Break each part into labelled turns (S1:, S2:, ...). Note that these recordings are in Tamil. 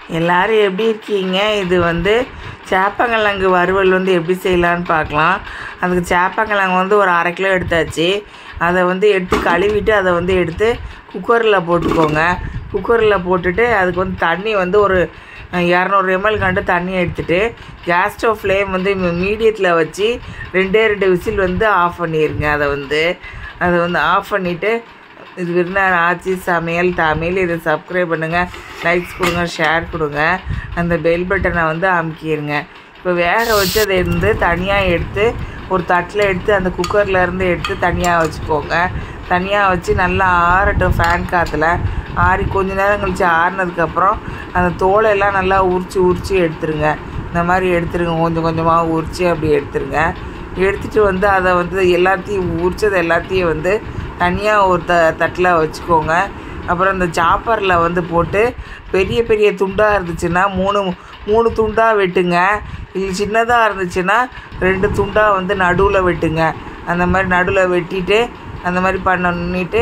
S1: எல்லாரும் எப்படி இருக்கீங்க இது வந்து சேப்பங்கிழங்கு வறுவல் வந்து எப்படி செய்யலான்னு பார்க்கலாம் அதுக்கு சேப்பங்கிழங்கு வந்து ஒரு அரை கிலோ எடுத்தாச்சு அதை வந்து எடுத்து கழுவிட்டு அதை வந்து எடுத்து குக்கரில் போட்டுக்கோங்க குக்கரில் போட்டுட்டு அதுக்கு வந்து தண்ணி வந்து ஒரு இரநூறு எம்எல் கண்டு தண்ணி எடுத்துட்டு கேஸ் ஸ்டவ் ஃப்ளேம் வந்து மீடியத்தில் வச்சு ரெண்டே ரெண்டு விசில் வந்து ஆஃப் பண்ணிடுங்க அதை வந்து அதை வந்து ஆஃப் பண்ணிவிட்டு இது விருந்தார் ஆச்சி சமையல் தமிழ் இதை சப்ஸ்கிரைப் பண்ணுங்கள் லைக்ஸ் கொடுங்க ஷேர் கொடுங்க அந்த பெல் பட்டனை வந்து அமுக்கிடுங்க இப்போ வேக வச்சதை இருந்து தனியாக எடுத்து ஒரு தட்டில் எடுத்து அந்த குக்கரில் இருந்து எடுத்து தனியாக வச்சுக்கோங்க தனியாக வச்சு நல்லா ஆறட்டும் ஃபேன் காற்றுல ஆறி கொஞ்ச நேரம் கழித்து ஆறினதுக்கப்புறம் அந்த தோலையெல்லாம் நல்லா உரித்து உரித்து எடுத்துருங்க இந்த மாதிரி எடுத்துருங்க கொஞ்சம் கொஞ்சமாக உரித்து அப்படி எடுத்துருங்க எடுத்துகிட்டு வந்து அதை வந்து எல்லாத்தையும் உரிச்சது எல்லாத்தையும் வந்து தனியாக ஒரு த தட்டில் வச்சுக்கோங்க அப்புறம் இந்த சாப்பரில் வந்து போட்டு பெரிய பெரிய துண்டாக இருந்துச்சுன்னா மூணு மூணு துண்டாக வெட்டுங்க இது சின்னதாக இருந்துச்சுன்னா ரெண்டு துண்டாக வந்து நடுவில் வெட்டுங்க அந்த மாதிரி நடுவில் வெட்டிட்டு அந்த மாதிரி பண்ணிட்டு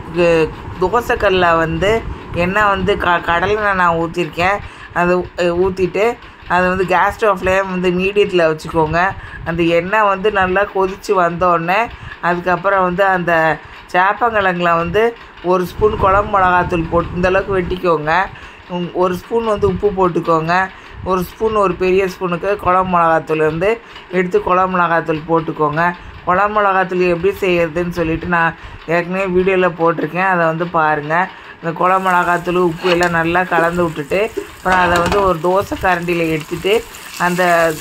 S1: தோசைக்கல்லில் வந்து எண்ணெய் வந்து க கடலை நான் ஊற்றிருக்கேன் அதை ஊற்றிட்டு அதை வந்து கேஸ் ஸ்டவ் ஃப்ளேம் வந்து மீடியத்தில் வச்சுக்கோங்க அந்த எண்ணெய் வந்து நல்லா கொதித்து வந்தோடனே அதுக்கப்புறம் வந்து அந்த சேப்பங்கிழங்குல வந்து ஒரு ஸ்பூன் குழம்பு மிளகாத்தூள் போட்டு இந்தளவுக்கு வெட்டிக்கோங்க உம், ஒரு ஸ்பூன் வந்து உப்பு போட்டுக்கோங்க ஒரு ஸ்பூன் ஒரு பெரிய ஸ்பூனுக்கு குழம்பு மிளகாத்தூள் வந்து எடுத்து குழம்பு மிளகாத்தூள் போட்டுக்கோங்க குழம்பு மிளகாத்தூள் எப்படி செய்யறதுன்னு சொல்லிட்டு நான் ஏற்கனவே வீடியோவில் போட்டிருக்கேன் அதை வந்து பாருங்கள் இந்த குழம்பு மிளகாத்தூள் உப்பு எல்லாம் நல்லா கலந்து விட்டுட்டு அப்புறம் அதை வந்து ஒரு தோசை கரண்டியில் எடுத்துட்டு அந்த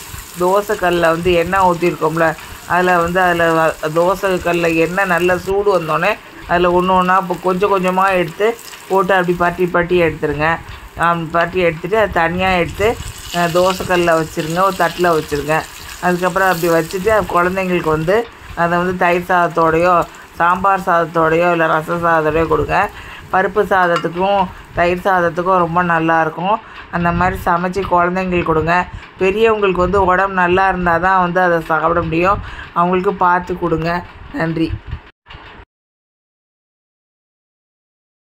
S1: தோசை கல்லில் வந்து எண்ணெய் ஊற்றிருக்கோம்ல அதில் வந்து அதில் தோசை கல்லில் எண்ணெய் நல்லா சூடு வந்தோடனே அதில் ஒன்று ஒன்றா இப்போ கொஞ்சம் கொஞ்சமாக எடுத்து போட்டு அப்படி பட்டி பட்டி எடுத்துருங்க ஆம், பட்டி எடுத்துகிட்டு அது தனியாக எடுத்து அஹ், தோசைக்கல்லில் வச்சுருங்க ஒரு தட்டில் வச்சுருங்க அதுக்கப்புறம் அப்படி வச்சுட்டு அது குழந்தைங்களுக்கு வந்து அதை வந்து தயிர் சாதத்தோடையோ சாம்பார் சாதத்தோடையோ இல்லை ரச சாதத்தோடையோ கொடுங்க பருப்பு சாதத்துக்கும் தயிர் சாதத்துக்கும் ரொம்ப நல்லாயிருக்கும் அந்த மாதிரி சமைச்சு குழந்தைங்களுக்கு கொடுங்க பெரியவங்களுக்கு வந்து உடம்பு நல்லா இருந்தால் தான் வந்து அதை சாப்பிட முடியும் அவங்களுக்கு பார்த்து கொடுங்க நன்றி